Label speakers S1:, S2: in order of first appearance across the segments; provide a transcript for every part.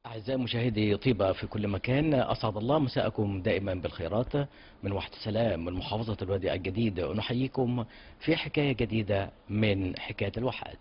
S1: أعزائي مشاهدي طيبة في كل مكان أسعد الله مساءكم دائما بالخيرات من وحدة سلام من محافظة الوادي الجديد نحييكم في حكاية جديدة من حكاية الواحات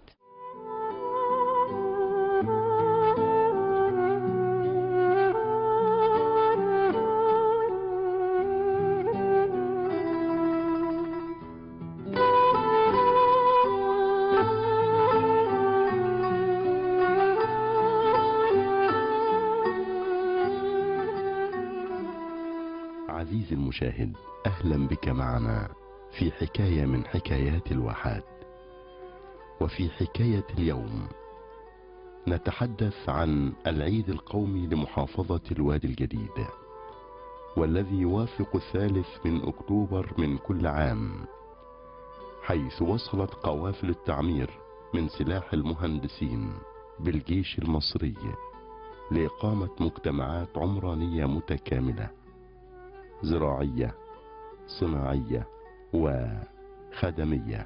S2: عزيزي المشاهد أهلا بك معنا في حكاية من حكايات الواحات وفي حكاية اليوم نتحدث عن العيد القومي لمحافظة الوادي الجديد والذي يوافق الثالث من أكتوبر من كل عام حيث وصلت قوافل التعمير من سلاح المهندسين بالجيش المصري لإقامة مجتمعات عمرانية متكاملة زراعية صناعية وخدمية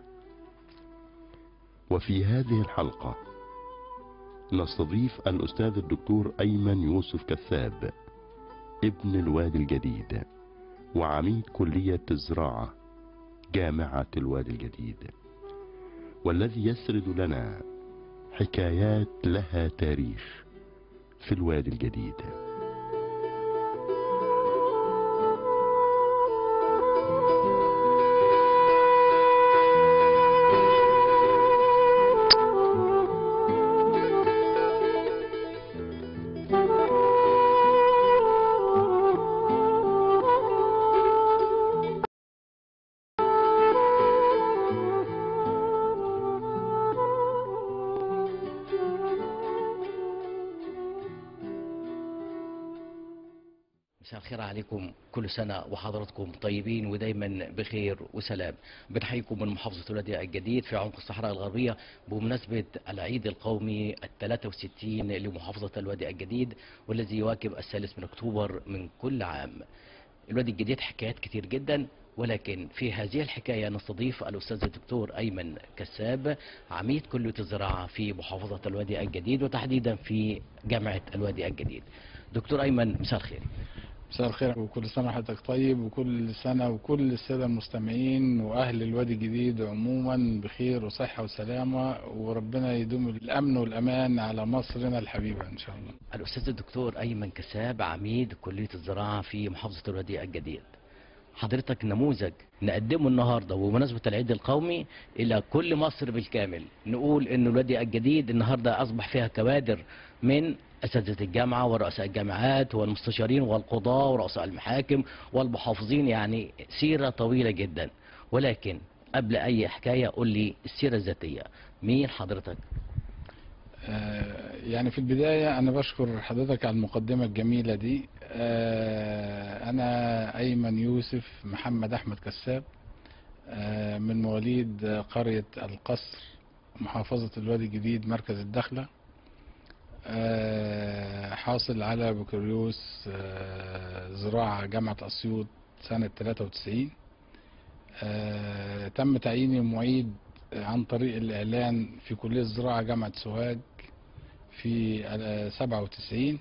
S2: وفي هذه الحلقة نستضيف الأستاذ الدكتور أيمن يوسف كثاب ابن الوادي الجديد وعميد كلية الزراعة جامعة الوادي الجديد والذي يسرد لنا حكايات لها تاريخ في الوادي الجديد
S1: مساء الخير عليكم كل سنة وحضراتكم طيبين ودايما بخير وسلام بنحييكم من محافظة الوادي الجديد في عمق الصحراء الغربية بمناسبة العيد القومي ال 63 لمحافظة الوادي الجديد والذي يواكب الثالث من أكتوبر من كل عام الوادي الجديد حكايات كتير جدا ولكن في هذه الحكاية نستضيف الأستاذ الدكتور أيمن كساب عميد كلية الزراعة في محافظة الوادي الجديد وتحديدا في جامعة الوادي الجديد دكتور أيمن مساء الخير
S3: مساء الخير وكل سنة وحضرتك طيب وكل سنة وكل السادة المستمعين وأهل الوادي الجديد عموما بخير وصحة وسلامة وربنا يدوم الأمن والأمان على مصرنا الحبيبة إن شاء الله
S1: الأستاذ الدكتور أيمن كساب عميد كلية الزراعة في محافظة الوادي الجديد حضرتك نموذج نقدمه النهاردة وبمناسبة العيد القومي إلى كل مصر بالكامل نقول إن الوادي الجديد النهاردة أصبح فيها كوادر من أساتذة الجامعة ورؤساء الجامعات والمستشارين والقضاة ورؤساء المحاكم والمحافظين يعني سيرة طويلة جدا ولكن قبل أي حكاية قول لي السيرة الذاتية مين حضرتك؟
S3: آه، يعني في البداية أنا بشكر حضرتك على المقدمة الجميلة دي آه، أنا أيمن يوسف محمد أحمد كساب آه، من مواليد قرية القصر محافظة الوادي الجديد مركز الدخلة آه، حاصل على بكالوريوس آه، زراعة جامعة أسيوط سنة 93 آه، تم تعييني معيد عن طريق الإعلان في كلية الزراعة جامعة سوهاج في آه، 97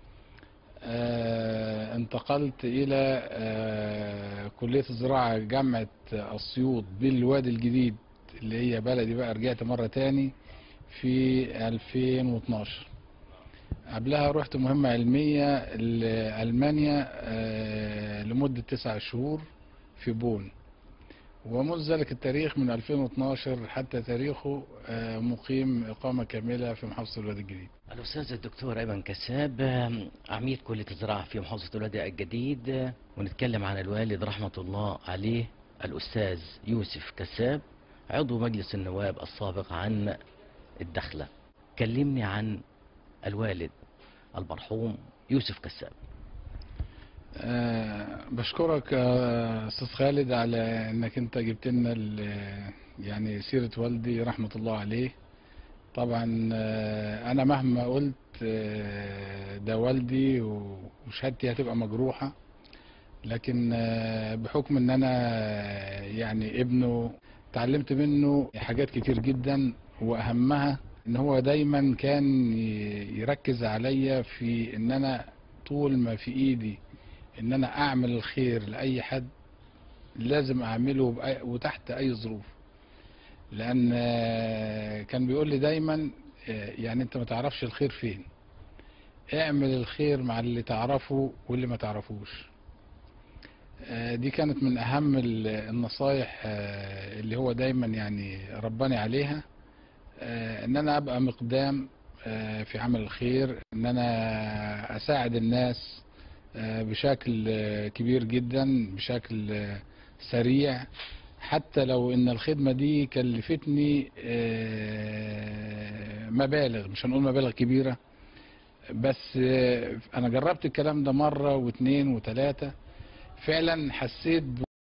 S3: آه، انتقلت إلى آه، كلية الزراعة جامعة أسيوط بالوادي الجديد اللي هي بلدي بقى رجعت مرة تاني في 2012 قبلها رحت مهمة علمية لألمانيا آه، لمدة تسع شهور في بون ومنذ ذلك التاريخ من 2012 حتى تاريخه آه، مقيم إقامة كاملة في محافظة الوادي الجديد
S1: الأستاذ الدكتور أيمن كساب آم، عميد كلية الزراعة في محافظة الوادي الجديد آه، ونتكلم عن الوالد رحمة الله عليه الأستاذ يوسف كساب عضو مجلس النواب السابق عن الدخلة كلمني عن الوالد المرحوم يوسف كساب
S3: آه، بشكرك يا استاذ خالد على انك انت جبت لنا ال- يعني سيرة والدي رحمة الله عليه طبعا آه، انا مهما قلت آه، ده والدي و- وشهادتي هتبقى مجروحة لكن آه، بحكم ان انا آه، يعني ابنه تعلمت منه حاجات كتير جدا واهمها ان هو دايما كان ي- يركز عليا في ان انا طول ما في ايدي ان انا اعمل الخير لاي حد لازم اعمله بأي- وتحت اي ظروف لان آه، كان بيقول لي دايما آه، يعني انت ما تعرفش الخير فين اعمل الخير مع اللي تعرفه واللي ما تعرفوش آه، دي كانت من اهم ال- النصايح آه، اللي هو دايما يعني رباني عليها آه، ان انا ابقى مقدام آه، في عمل الخير ان انا اساعد الناس آه، بشكل آه، كبير جدا بشكل آه، سريع حتى لو ان الخدمة دي كلفتني آه، مبالغ مش هنقول مبالغ كبيرة بس آه، انا جربت الكلام ده مرة واثنين وثلاثة فعلا حسيت ب...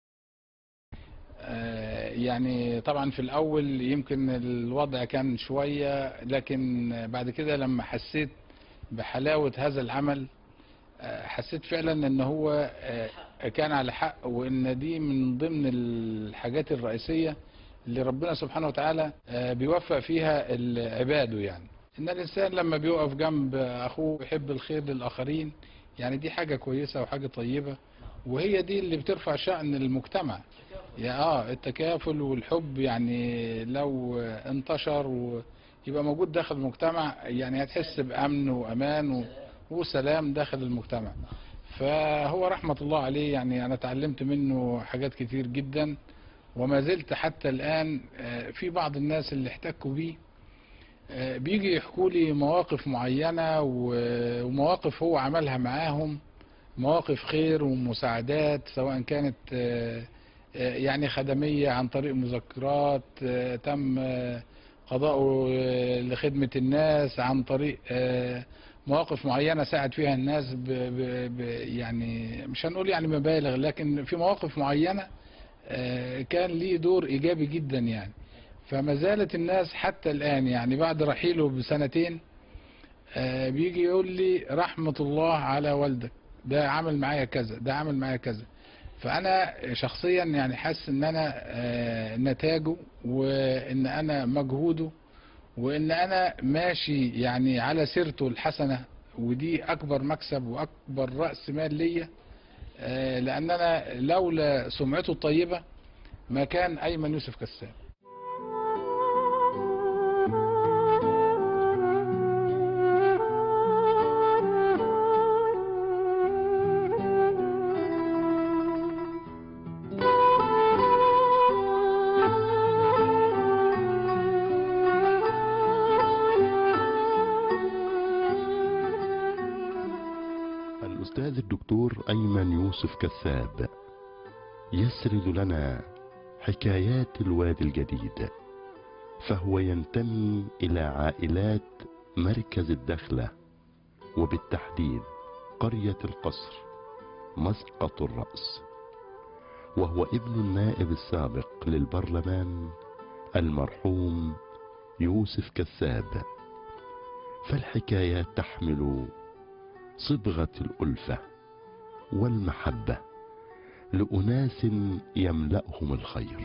S3: آه، يعني طبعا في الاول يمكن الوضع كان شوية لكن بعد كده لما حسيت بحلاوة هذا العمل آه، حسيت فعلا ان هو آه، كان على حق وان دي من ضمن الحاجات الرئيسية اللي ربنا سبحانه وتعالى آه، بيوفق فيها ال- عباده يعني ان الانسان لما بيقف جنب اخوه يحب الخير للاخرين يعني دي حاجة كويسة وحاجة طيبة وهي دي اللي بترفع شأن المجتمع يا اه التكافل والحب يعني لو انتشر ويبقى موجود داخل المجتمع يعني هتحس بأمن وأمان و- وسلام داخل المجتمع فهو رحمة الله عليه يعني أنا اتعلمت منه حاجات كتير جدا وما زلت حتى الآن آه، في بعض الناس اللي احتكوا بيه آه، بيجي يحكوا لي مواقف معينة و- ومواقف هو عملها معاهم مواقف خير ومساعدات سواء كانت آه، آه، يعني خدمية عن طريق مذكرات آه، تم آه، قضاؤه آه، لخدمة الناس عن طريق آه، مواقف معينة ساعد فيها الناس ب ب ب يعني مش هنقول يعني مبالغ لكن في مواقف معينة آه، كان ليه دور إيجابي جدا يعني فما زالت الناس حتى الآن يعني بعد رحيله بسنتين آه، بيجي يقول لي رحمة الله على والدك ده عمل معايا كذا ده عمل معايا كذا فانا شخصيا يعني حاسس ان انا آه، نتاجه وان انا مجهوده وان انا ماشي يعني على سيرته الحسنة ودي اكبر مكسب واكبر رأس مال ليا آه، لان انا لولا سمعته الطيبة ما كان ايمن يوسف كساب
S2: الأستاذ الدكتور أيمن يوسف كثاب يسرد لنا حكايات الوادي الجديد فهو ينتمي إلى عائلات مركز الدخلة وبالتحديد قرية القصر مسقط الرأس وهو ابن النائب السابق للبرلمان المرحوم يوسف كثاب فالحكايات تحمل صبغة الألفة والمحبة لأناس يملأهم الخير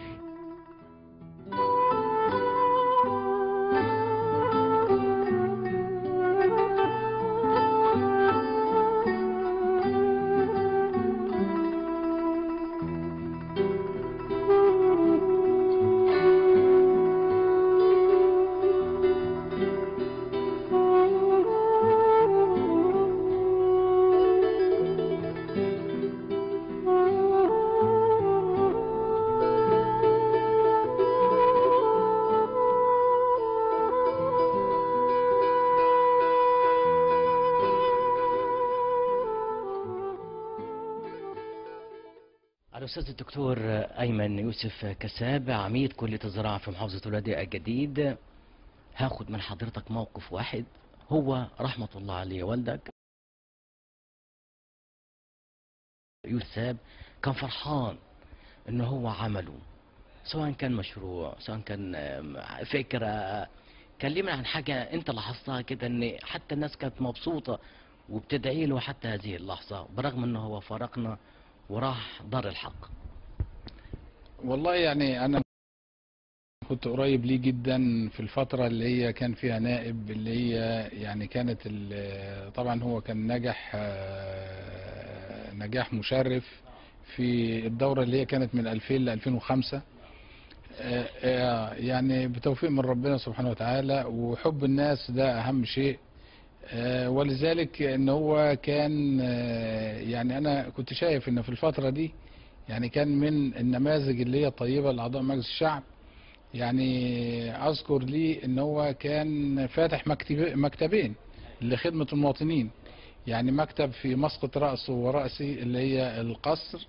S1: الأستاذ الدكتور أيمن يوسف كساب عميد كلية الزراعة في محافظة الوادي الجديد هاخد من حضرتك موقف واحد هو رحمة الله عليه والدك يوسف كان فرحان ان هو عمله سواء كان مشروع سواء كان آم، فكرة كلمنا عن حاجة انت لاحظتها كده ان حتى الناس كانت مبسوطة وبتدعي له حتى هذه اللحظة برغم انه هو فارقنا وراح دار الحق
S3: والله يعني انا كنت قريب ليه جدا في الفترة اللي هي كان فيها نائب اللي هي يعني كانت ال- طبعا هو كان نجح آه، نجاح مشرف في الدورة اللي هي كانت من 2000 ل 2005 آه، آه، يعني بتوفيق من ربنا سبحانه وتعالى وحب الناس ده أهم شيء آه، ولذلك ان هو كان آه، يعني انا كنت شايف ان في الفترة دي يعني كان من النماذج اللي هي طيبة لأعضاء مجلس الشعب يعني أذكر لي إن هو كان فاتح مكتب مكتبين لخدمة المواطنين يعني مكتب في مسقط رأسه ورأسي اللي هي القصر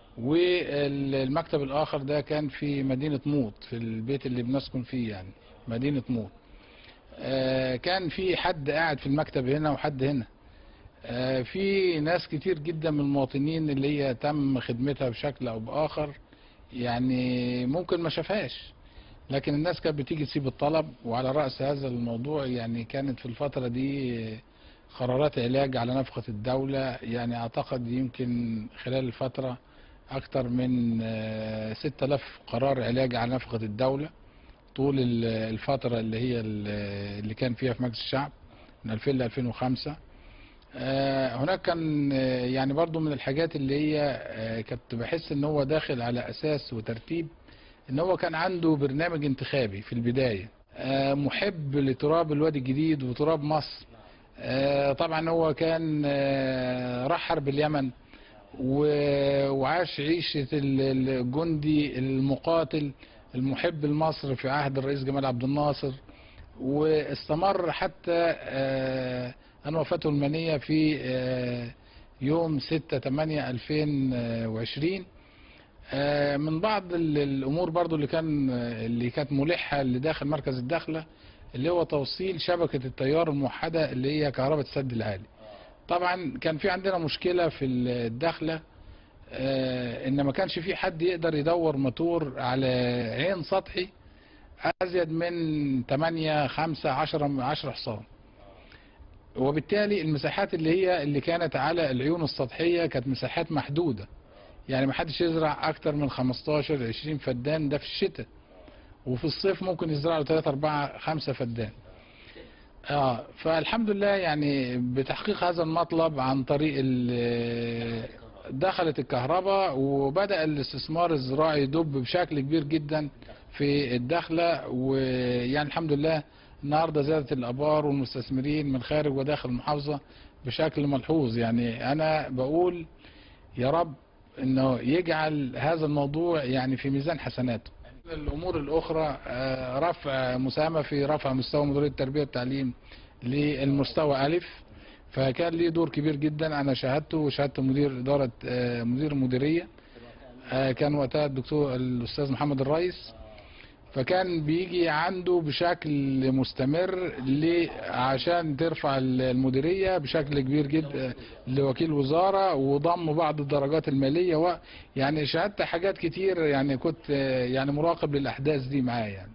S3: والمكتب الآخر ده كان في مدينة موط في البيت اللي بنسكن فيه يعني مدينة موط آه، كان في حد قاعد في المكتب هنا وحد هنا آه، في ناس كتير جدا من المواطنين اللي هي تم خدمتها بشكل او باخر يعني ممكن ما شافهاش لكن الناس كانت بتيجي تسيب الطلب وعلى رأس هذا الموضوع يعني كانت في الفترة دي قرارات علاج على نفقة الدولة يعني اعتقد يمكن خلال الفترة اكتر من آه، 6000 قرار علاج على نفقة الدولة طول ال- الفترة اللي هي ال- اللي كان فيها في مجلس الشعب من 2000 ل 2005 آه، هناك كان آه، يعني برضو من الحاجات اللي هي آه، كنت بحس ان هو داخل على اساس وترتيب ان هو كان عنده برنامج انتخابي في البداية آه، محب لتراب الوادي الجديد وتراب مصر آه، طبعا هو كان آه، راح حرب اليمن و- وعاش عيشة ال- الجندي المقاتل المحب لمصر في عهد الرئيس جمال عبد الناصر واستمر حتى آه، أن وفاته المنية في آه، يوم 6 8 2020 آه، من بعض ال- الأمور برضو اللي كان اللي كانت ملحة لداخل مركز الداخلة اللي هو توصيل شبكة التيار الموحدة اللي هي كهرباء السد العالي طبعا كان في عندنا مشكلة في الداخلة آه، ان ما كانش في حد يقدر يدور موتور على عين سطحي ازيد من 8 5 10 10 حصان وبالتالي المساحات اللي هي اللي كانت على العيون السطحية كانت مساحات محدودة يعني ما حدش يزرع اكتر من 15 20 فدان ده في الشتاء وفي الصيف ممكن يزرع له 3 4 5 فدان اه فالحمد لله يعني بتحقيق هذا المطلب عن طريق ال- دخلت الكهرباء وبدأ الاستثمار الزراعي يدب بشكل كبير جدا في الدخلة ويعني الحمد لله النهارده زادت الابار والمستثمرين من خارج وداخل المحافظة بشكل ملحوظ يعني انا بقول يا رب انه يجعل هذا الموضوع يعني في ميزان حسناته الامور الاخرى آه، رفع مساهمه في رفع مستوى مديريه التربيه والتعليم للمستوى الف فكان ليه دور كبير جدا انا شاهدته وشاهدت مدير اداره آه، مدير المديريه آه، كان وقتها الدكتور الاستاذ محمد الرئيس فكان بيجي عنده بشكل مستمر ل- عشان ترفع المديرية بشكل كبير جدا لوكيل وزارة وضم بعض الدرجات المالية و يعني شاهدت حاجات كتير يعني كنت آه، يعني مراقب للأحداث دي معاه يعني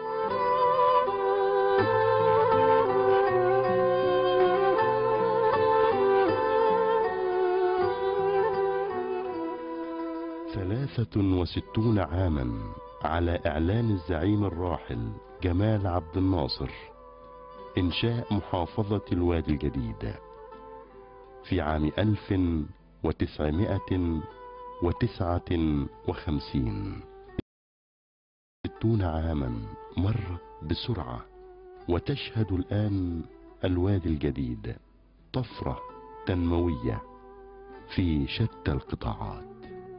S2: ثلاثة وستون عاما على إعلان الزعيم الراحل جمال عبد الناصر إنشاء محافظة الوادي الجديد في عام ألف وتسعمائة وتسعة وخمسين ستون عاما مرت بسرعة وتشهد الآن الوادي الجديد طفرة تنموية في شتى القطاعات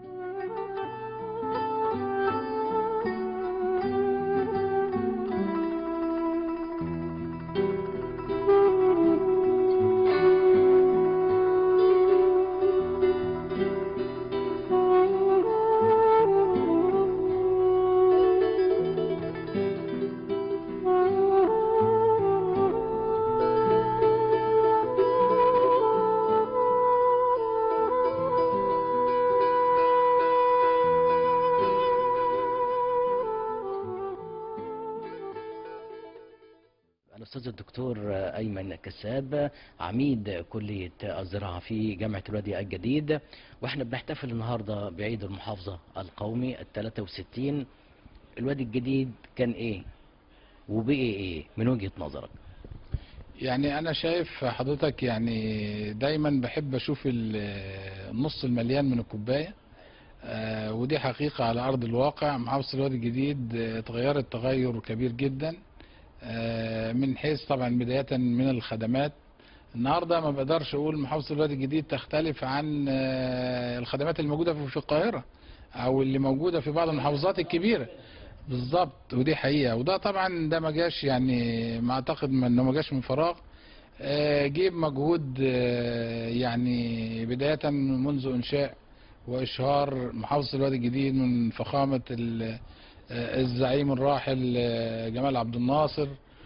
S1: الأستاذ الدكتور أيمن كساب عميد كلية الزراعة في جامعة الوادي الجديد وإحنا بنحتفل النهاردة بعيد المحافظة القومي ال 63 الوادي الجديد كان ايه وبقي ايه من وجهة نظرك
S3: يعني انا شايف حضرتك يعني دايما بحب اشوف ال- النص المليان من الكوبايه آه، ودي حقيقه على ارض الواقع محافظه الوادي الجديد آه، اتغيرت تغير كبير جدا آه، من حيث طبعا بدايه من الخدمات النهارده ما بقدرش اقول محافظه الوادي الجديد تختلف عن آه، الخدمات اللي موجوده في في القاهره او اللي موجوده في بعض المحافظات الكبيره بالظبط ودي حقيقه وده طبعا ده ما جاش يعني ما اعتقد ما انه ما جاش من فراغ آه، جيب مجهود آه، يعني بدايه منذ انشاء واشهار محافظه الوادي الجديد من فخامه ال- آه، الزعيم الراحل آه، جمال عبد الناصر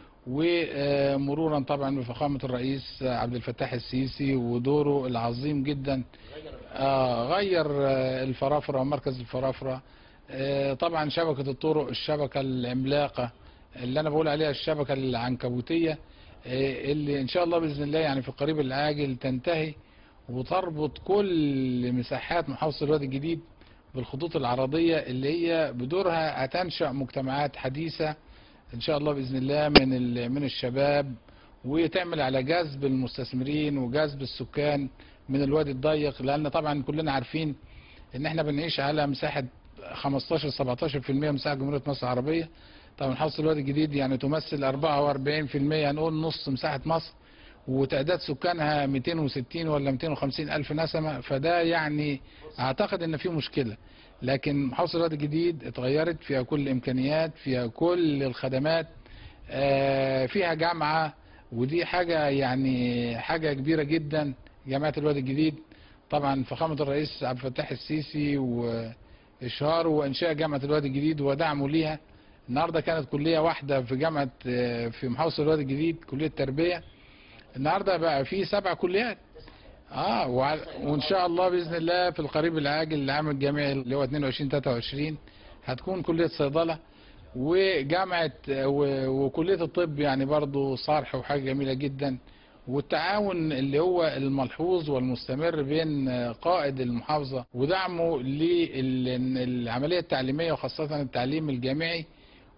S3: ومرورا طبعا بفخامه الرئيس عبد الفتاح السيسي ودوره العظيم جدا آه، غير آه، الفرافره ومركز الفرافره آه، طبعا شبكه الطرق الشبكه العملاقه اللي انا بقول عليها الشبكه العنكبوتيه آه، اللي ان شاء الله باذن الله يعني في القريب العاجل تنتهي وتربط كل مساحات محافظه الوادي الجديد بالخطوط العرضيه اللي هي بدورها هتنشا مجتمعات حديثه ان شاء الله باذن الله من ال- من الشباب وتعمل على جذب المستثمرين وجذب السكان من الوادي الضيق لان طبعا كلنا عارفين ان احنا بنعيش على مساحه 15 17% مساحه جمهوريه مصر العربيه طبعا محافظه الوادي الجديد يعني تمثل 44% هنقول نص مساحه مصر وتعداد سكانها 260 ولا 250 الف نسمه فده يعني اعتقد ان في مشكله لكن محافظه الوادي الجديد اتغيرت فيها كل الامكانيات فيها كل الخدمات آه، فيها جامعه ودي حاجه يعني حاجه كبيره جدا جامعه الوادي الجديد طبعا فخامه الرئيس عبد الفتاح السيسي واشهاره وانشاء جامعه الوادي الجديد ودعمه ليها النهارده كانت كليه واحده في جامعه آه، في محافظه الوادي الجديد كليه تربيه النهارده بقى في سبع كليات اه وع- وان شاء الله باذن الله في القريب العاجل العام الجامعي اللي هو 22 23 هتكون كليه صيدله وجامعه و- وكليه الطب يعني برضو صرح وحاجه جميله جدا والتعاون اللي هو الملحوظ والمستمر بين قائد المحافظه ودعمه للعمليه التعليميه وخاصه التعليم الجامعي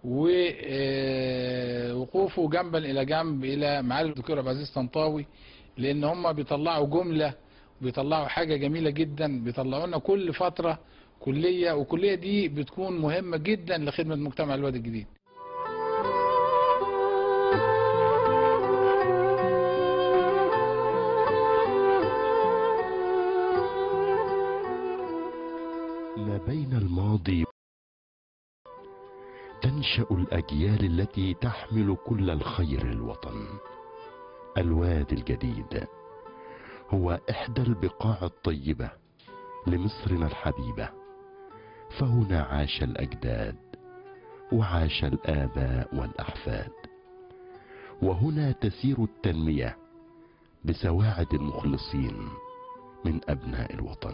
S3: ووقوفه جنبا الى جنب الى معالي الدكتور عبد العزيز طنطاوي لان هم بيطلعوا جمله بيطلعوا حاجه جميله جدا بيطلعوا لنا كل فتره كليه والكليه دي بتكون مهمه جدا لخدمه مجتمع الوادي الجديد
S2: ما بين الماضي تنشا الاجيال التي تحمل كل الخير للوطن الوادي الجديد هو احدى البقاع الطيبه لمصرنا الحبيبه فهنا عاش الاجداد وعاش الاباء والاحفاد وهنا تسير التنميه بسواعد المخلصين من ابناء الوطن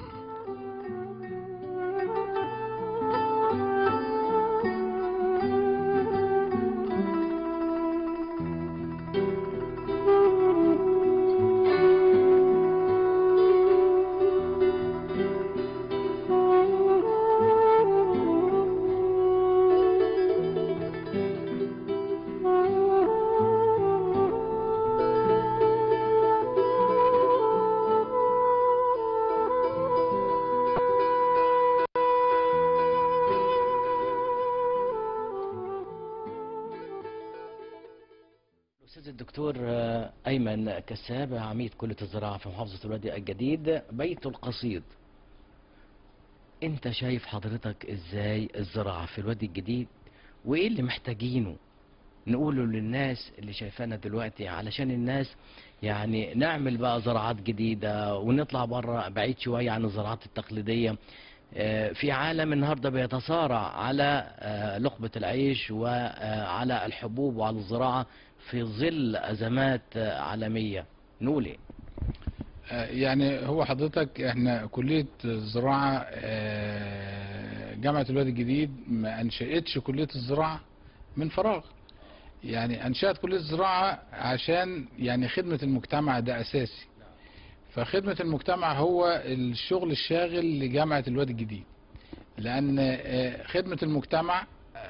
S1: الأستاذ الدكتور آه، أيمن كساب عميد كلية الزراعة في محافظة الوادي الجديد بيت القصيد أنت شايف حضرتك إزاي الزراعة في الوادي الجديد وإيه اللي محتاجينه نقوله للناس اللي شايفانا دلوقتي علشان الناس يعني نعمل بقى زراعات جديدة ونطلع بره بعيد شوية عن الزراعات التقليدية آه، في عالم النهارده بيتصارع على آه، لقمة العيش وعلى الحبوب وعلى الزراعة في ظل أزمات آه، عالمية نقول إيه؟
S3: آه، يعني هو حضرتك احنا كلية الزراعة آه، جامعة الوادي الجديد ما انشأتش كلية الزراعة من فراغ يعني انشأت كلية الزراعة عشان يعني خدمة المجتمع ده اساسي فخدمة المجتمع هو الشغل الشاغل لجامعة الوادي الجديد لان آه، خدمة المجتمع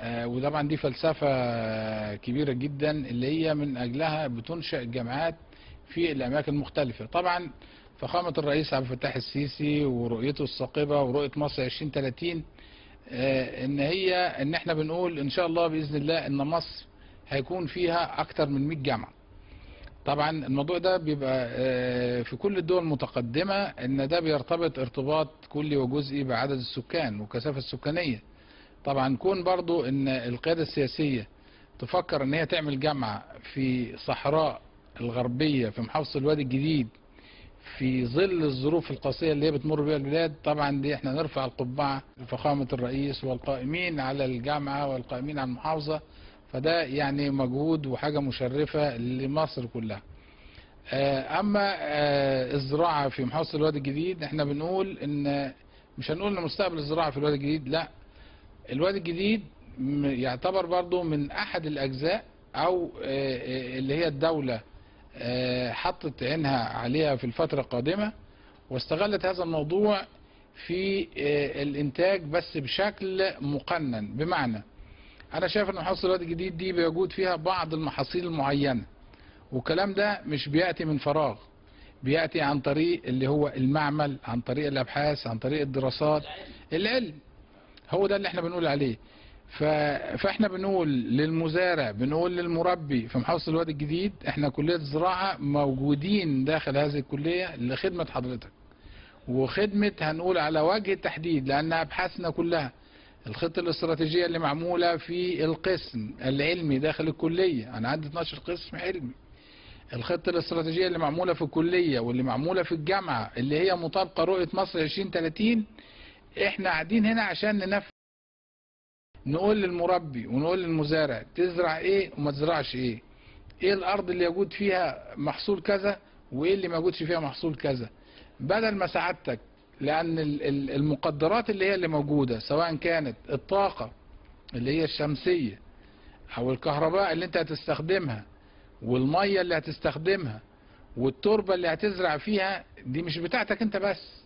S3: آه، وطبعا دي فلسفة كبيرة جدا اللي هي من أجلها بتنشأ الجامعات في الأماكن المختلفة طبعا فخامة الرئيس عبد الفتاح السيسي ورؤيته الثاقبة ورؤية مصر 2030 آه، ان هي ان احنا بنقول ان شاء الله باذن الله ان مصر هيكون فيها اكتر من 100 جامعه طبعا الموضوع ده بيبقى آه، في كل الدول المتقدمه ان ده بيرتبط ارتباط كلي وجزئي بعدد السكان والكثافه السكانيه طبعا كون برضو ان القياده السياسيه تفكر ان هي تعمل جامعه في صحراء الغربيه في محافظه الوادي الجديد في ظل الظروف القاسية اللي هي بتمر بها البلاد طبعا دي احنا نرفع القبعة لفخامة الرئيس والقائمين على الجامعة والقائمين على المحافظة فده يعني مجهود وحاجة مشرفة لمصر كلها آه، اما آه، الزراعة في محافظة الوادي الجديد احنا بنقول ان مش هنقول ان مستقبل الزراعة في الوادي الجديد لا الوادي الجديد م- يعتبر برضو من احد الاجزاء او آه، آه، اللي هي الدولة آه، حطت عينها عليها في الفترة القادمة واستغلت هذا الموضوع في آه، الانتاج بس بشكل مقنن بمعنى انا شايف ان محافظة الوادي الجديد دي بيوجود فيها بعض المحاصيل المعينة والكلام ده مش بيأتي من فراغ بيأتي عن طريق اللي هو المعمل عن طريق الابحاث عن طريق الدراسات العلم هو ده اللي احنا بنقول عليه ف... فاحنا بنقول للمزارع بنقول للمربي في محافظة الوادي الجديد احنا كلية الزراعة موجودين داخل هذه الكلية لخدمة حضرتك وخدمة هنقول على وجه التحديد لان ابحاثنا كلها الخطة الاستراتيجية اللي معمولة في القسم العلمي داخل الكلية انا عندي 12 قسم علمي الخطة الاستراتيجية اللي معمولة في الكلية واللي معمولة في الجامعة اللي هي مطابقة رؤية مصر 2030 احنا قاعدين هنا عشان ننفذ نقول للمربي ونقول للمزارع تزرع ايه وما تزرعش ايه ايه الارض اللي يوجد فيها محصول كذا وايه اللي ما يوجدش فيها محصول كذا بدل ما سعادتك لان ال- ال- المقدرات اللي هي اللي موجودة سواء كانت الطاقة اللي هي الشمسية او الكهرباء اللي انت هتستخدمها والمية اللي هتستخدمها والتربة اللي هتزرع فيها دي مش بتاعتك انت بس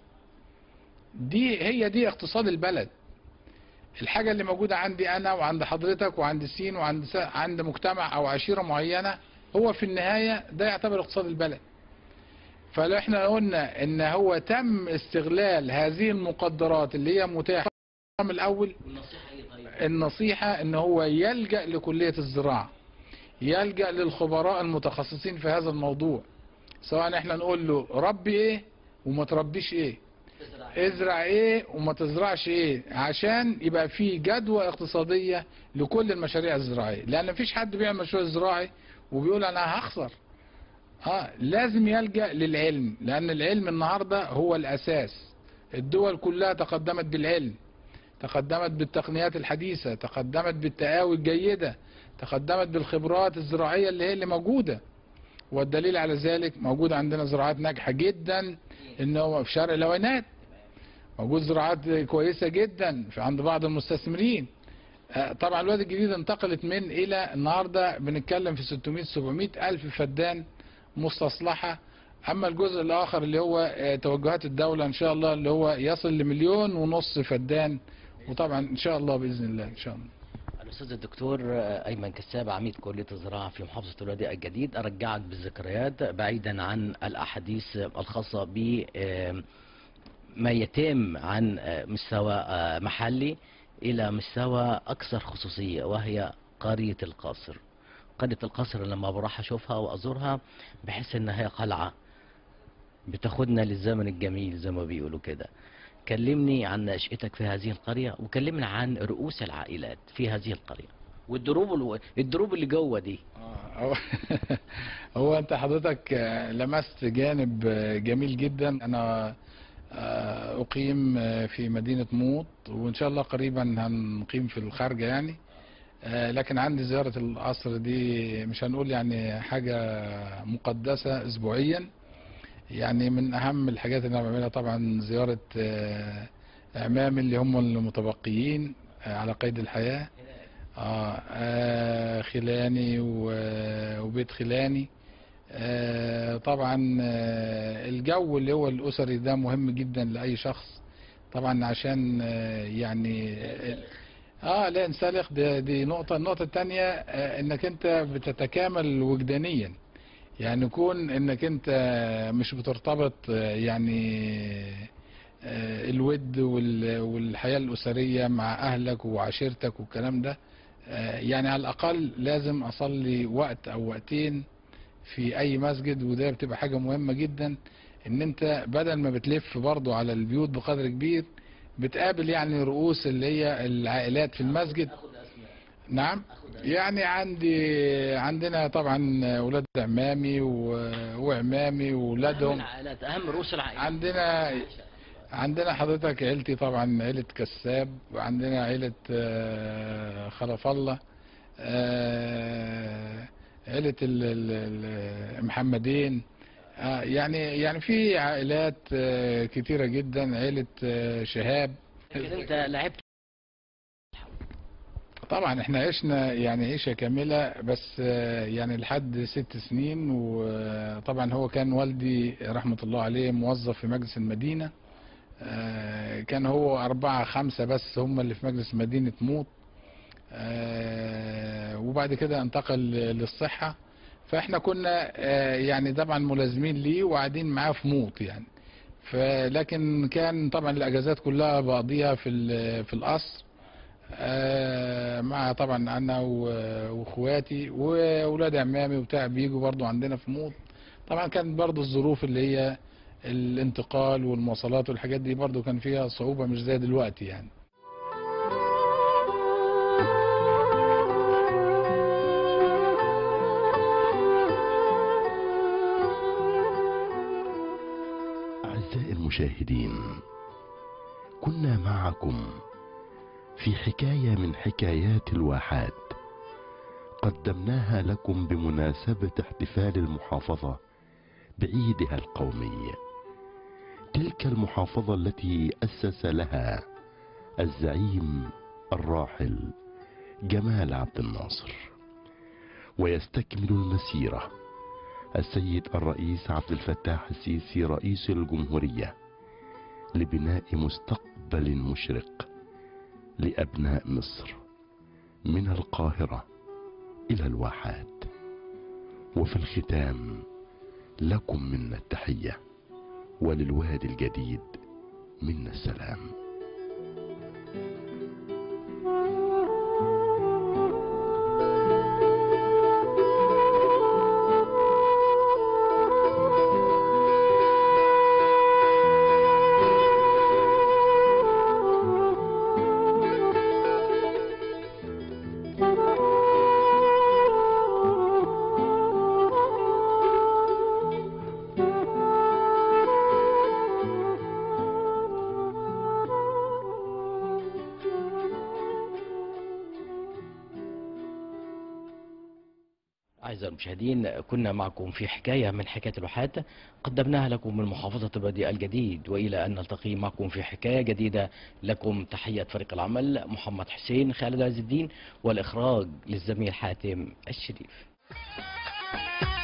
S3: دي هي دي اقتصاد البلد الحاجة اللي موجودة عندي أنا وعند حضرتك وعند سين وعند س- عند مجتمع أو عشيرة معينة هو في النهاية ده يعتبر اقتصاد البلد فلو احنا قلنا ان هو تم استغلال هذه المقدرات اللي هي متاحة الرقم الأول
S1: والنصيحة ايه طيب؟
S3: النصيحة ان هو يلجأ لكلية الزراعة يلجأ للخبراء المتخصصين في هذا الموضوع سواء احنا نقول له ربي ايه وما تربيش ايه ازرع ايه وما تزرعش ايه عشان يبقى في جدوى اقتصادية لكل المشاريع الزراعية لان مفيش حد بيعمل مشروع زراعي وبيقول انا هخسر اه لازم يلجأ للعلم لان العلم النهاردة هو الاساس الدول كلها تقدمت بالعلم تقدمت بالتقنيات الحديثة تقدمت بالتقاوي الجيدة تقدمت بالخبرات الزراعية اللي هي اللي موجودة والدليل على ذلك موجود عندنا زراعات ناجحة جدا انه في شرق العوينات موجود زراعات كويسة جدا في عند بعض المستثمرين آه، طبعا الوادي الجديد انتقلت من الى النهاردة بنتكلم في 600 700 الف فدان مستصلحة اما الجزء الاخر اللي هو آه، توجهات الدولة ان شاء الله اللي هو يصل لمليون ونص فدان وطبعا ان شاء الله باذن الله ان شاء الله
S1: الأستاذ الدكتور أيمن كساب عميد كلية الزراعة في محافظة الوادي الجديد أرجعك بالذكريات بعيدا عن الأحاديث الخاصة ب آه، ما يتم عن آه، مستوى آه، محلي إلى مستوى أكثر خصوصية وهي قرية القصر قرية القصر لما بروح أشوفها وأزورها بحس إن هي قلعة بتاخدنا للزمن الجميل زي ما بيقولوا كده كلمني عن نشأتك في هذه القرية وكلمنا عن رؤوس العائلات في هذه القرية والدروب الو... الدروب اللي جوه دي
S3: آه، هو هو انت حضرتك آه، لمست جانب آه، جميل جدا انا آه، اقيم آه، في مدينة موط وان شاء الله قريبا هنقيم في الخارجة يعني آه، لكن عندي زيارة القصر دي مش هنقول يعني حاجة مقدسة اسبوعيا يعني من اهم الحاجات اللي انا بعملها طبعا زيارة آه، اعمامي اللي هم المتبقيين آه، على قيد الحياة آه آه، خلاني و- وبيت خلاني آه، طبعا آه، الجو اللي هو الأسري ده مهم جدا لأي شخص طبعا عشان آه، يعني اه لا ينسلخ دي, دي نقطة النقطة التانية آه انك انت بتتكامل وجدانيا يعني كون انك انت مش بترتبط آه، يعني آه، الود وال- والحياة الأسرية مع أهلك وعشيرتك والكلام ده آه، يعني على الأقل لازم أصلي وقت أو وقتين في أي مسجد وده بتبقى حاجة مهمة جدا إن أنت بدل ما بتلف برضو على البيوت بقدر كبير بتقابل يعني رؤوس اللي هي العائلات في المسجد نعم يعني عندي عندنا طبعا ولاد عمامي و- وعمامي
S1: أهم
S3: وولادهم
S1: العائلات اهم رؤوس العائلات
S3: عندنا عندنا حضرتك عيلتي طبعا عيلة كساب وعندنا عيلة آه، خلف الله آه، عيلة ال- ال- ال- محمدين آه، يعني يعني في عائلات آه، كتيرة جدا عيلة آه، شهاب
S1: لكن انت لعبت
S3: طبعا احنا عشنا يعني عيشة كاملة بس آه، يعني لحد ست سنين وطبعا هو كان والدي رحمة الله عليه موظف في مجلس المدينة آه، كان هو أربعة خمسة بس هم اللي في مجلس مدينة موت آه، وبعد كده انتقل للصحة فاحنا كنا آه، يعني طبعا ملازمين ليه وقاعدين معاه في موت يعني فلكن كان طبعا الاجازات كلها بقضيها في ال- في القصر آه، مع طبعا انا و- واخواتي واولاد عمامي وبتاع بيجوا برضو عندنا في موت طبعا كانت برضو الظروف اللي هي الانتقال والمواصلات والحاجات دي برضو كان فيها صعوبة مش زي دلوقتي يعني
S2: أعزائي المشاهدين كنا معكم في حكاية من حكايات الواحات قدمناها لكم بمناسبة احتفال المحافظة بعيدها القومي تلك المحافظة التي أسس لها الزعيم الراحل جمال عبد الناصر ويستكمل المسيره السيد الرئيس عبد الفتاح السيسي رئيس الجمهورية لبناء مستقبل مشرق لأبناء مصر من القاهرة إلى الواحات وفي الختام لكم منا التحية وللوادي الجديد منا السلام
S1: أعزائي المشاهدين كنا معكم في حكاية من حكايات الواحات قدمناها لكم من محافظة الوادي الجديد وإلى أن نلتقي معكم في حكاية جديدة لكم تحية فريق العمل محمد حسين خالد عز الدين والإخراج للزميل حاتم الشريف